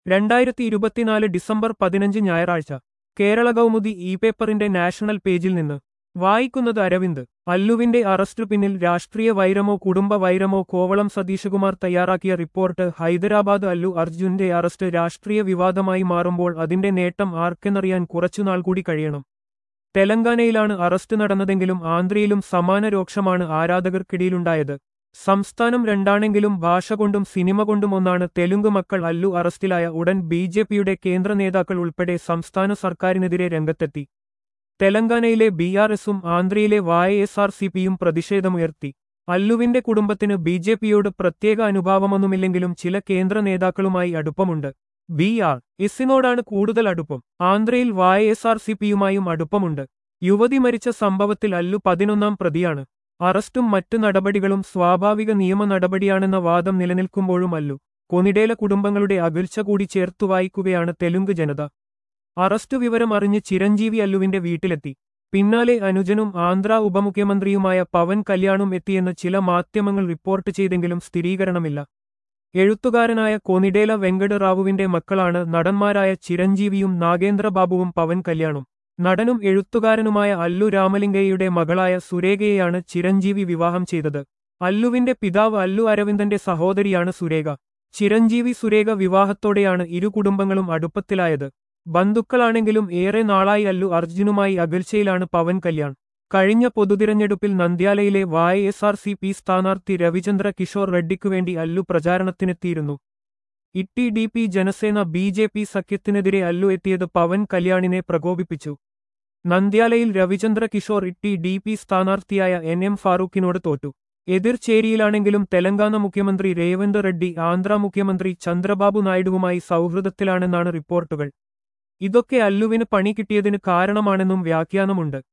രണ്ടായിരത്തി ഇരുപത്തിനാല് ഡിസംബർ പതിനഞ്ച് ഞായറാഴ്ച കേരള കൗമുദി ഇ പേപ്പറിന്റെ നാഷണൽ പേജിൽ നിന്ന് വായിക്കുന്നത് അരവിന്ദ് അല്ലുവിന്റെ അറസ്റ്റു പിന്നിൽ രാഷ്ട്രീയ വൈരമോ കുടുംബ വൈരമോ കോവളം സതീശകുമാർ തയ്യാറാക്കിയ റിപ്പോർട്ട് ഹൈദരാബാദ് അല്ലു അർജുന്റെ അറസ്റ്റ് രാഷ്ട്രീയ വിവാദമായി മാറുമ്പോൾ അതിന്റെ നേട്ടം ആർക്കെന്നറിയാൻ കുറച്ചുനാൾ കൂടി കഴിയണം തെലങ്കാനയിലാണ് അറസ്റ്റ് നടന്നതെങ്കിലും ആന്ധ്രയിലും സമാന രോക്ഷമാണ് ആരാധകർക്കിടയിലുണ്ടായത് സംസ്ഥാനം രണ്ടാണെങ്കിലും ഭാഷ കൊണ്ടും സിനിമ കൊണ്ടും ഒന്നാണ് തെലുങ്ക് മക്കൾ അല്ലു അറസ്റ്റിലായ ഉടൻ ബി ജെ പിയുടെ കേന്ദ്ര നേതാക്കൾ ഉൾപ്പെടെ സംസ്ഥാന സർക്കാരിനെതിരെ രംഗത്തെത്തി തെലങ്കാനയിലെ ബി ആർ എസും ആന്ധ്രയിലെ വായ എസ് ആർ സി പിയും പ്രതിഷേധമുയർത്തി അല്ലുവിന്റെ കുടുംബത്തിന് ബി ജെ പിയോട് പ്രത്യേക അനുഭാവമൊന്നുമില്ലെങ്കിലും ചില കേന്ദ്ര നേതാക്കളുമായി അടുപ്പമുണ്ട് ബി ആർ എസിനോടാണ് കൂടുതൽ അടുപ്പം ആന്ധ്രയിൽ വായ എസ് ആർ സി പിയുമായും അടുപ്പമുണ്ട് യുവതി മരിച്ച സംഭവത്തിൽ അല്ലു പതിനൊന്നാം പ്രതിയാണ് അറസ്റ്റും മറ്റു നടപടികളും സ്വാഭാവിക നിയമ നടപടിയാണെന്ന വാദം നിലനിൽക്കുമ്പോഴും അല്ലു കൊനിഡേല കുടുംബങ്ങളുടെ അകൽച്ച കൂടി ചേർത്തു വായിക്കുകയാണ് തെലുങ്ക് ജനത അറസ്റ്റ് വിവരം അറിഞ്ഞ് ചിരഞ്ജീവി അല്ലുവിന്റെ വീട്ടിലെത്തി പിന്നാലെ അനുജനും ആന്ധ്ര ഉപമുഖ്യമന്ത്രിയുമായ പവൻ കല്യാണും എത്തിയെന്ന് ചില മാധ്യമങ്ങൾ റിപ്പോർട്ട് ചെയ്തെങ്കിലും സ്ഥിരീകരണമില്ല എഴുത്തുകാരനായ കോനിഡേല വെങ്കട് റാവുവിന്റെ മക്കളാണ് നടന്മാരായ ചിരഞ്ജീവിയും നാഗേന്ദ്രബാബുവും പവൻ കല്യാണും നടനും എഴുത്തുകാരനുമായ അല്ലു രാമലിംഗയ്യയുടെ മകളായ സുരേഖയെയാണ് ചിരഞ്ജീവി വിവാഹം ചെയ്തത് അല്ലുവിന്റെ പിതാവ് അല്ലു അരവിന്ദന്റെ സഹോദരിയാണ് സുരേഖ ചിരഞ്ജീവി സുരേഖ വിവാഹത്തോടെയാണ് ഇരു കുടുംബങ്ങളും അടുപ്പത്തിലായത് ബന്ധുക്കളാണെങ്കിലും ഏറെ നാളായി അല്ലു അർജുനുമായി അകൽച്ചയിലാണ് പവൻ കല്യാൺ കഴിഞ്ഞ പൊതുതിരഞ്ഞെടുപ്പിൽ നന്ദ്യാലയിലെ വായ എസ് ആർ സി പി സ്ഥാനാർത്ഥി രവിചന്ദ്ര കിഷോർ റെഡ്ഡിക്കുവേണ്ടി അല്ലു പ്രചാരണത്തിനെത്തിയിരുന്നു T D P Janasena B J P സഖ്യത്തിനെതിരെ അല്ലു എത്തിയത് പവൻ കല്യാണിനെ പ്രകോപിപ്പിച്ചു നന്ദ്യാലയിൽ Ravichandra Kishore T D P സ്ഥാനാർത്ഥിയായ എൻ എം ഫാറൂഖിനോട് തോറ്റു എതിർചേരിയിലാണെങ്കിലും തെലങ്കാന മുഖ്യമന്ത്രി രേവന്ത് റെഡ്ഡി ആന്ധ്ര മുഖ്യമന്ത്രി ചന്ദ്രബാബു നായിഡുവുമായി സൗഹൃദത്തിലാണെന്നാണ് റിപ്പോർട്ടുകൾ ഇതൊക്കെ അല്ലുവിന് പണി കിട്ടിയതിന് കാരണമാണെന്നും വ്യാഖ്യാനമുണ്ട്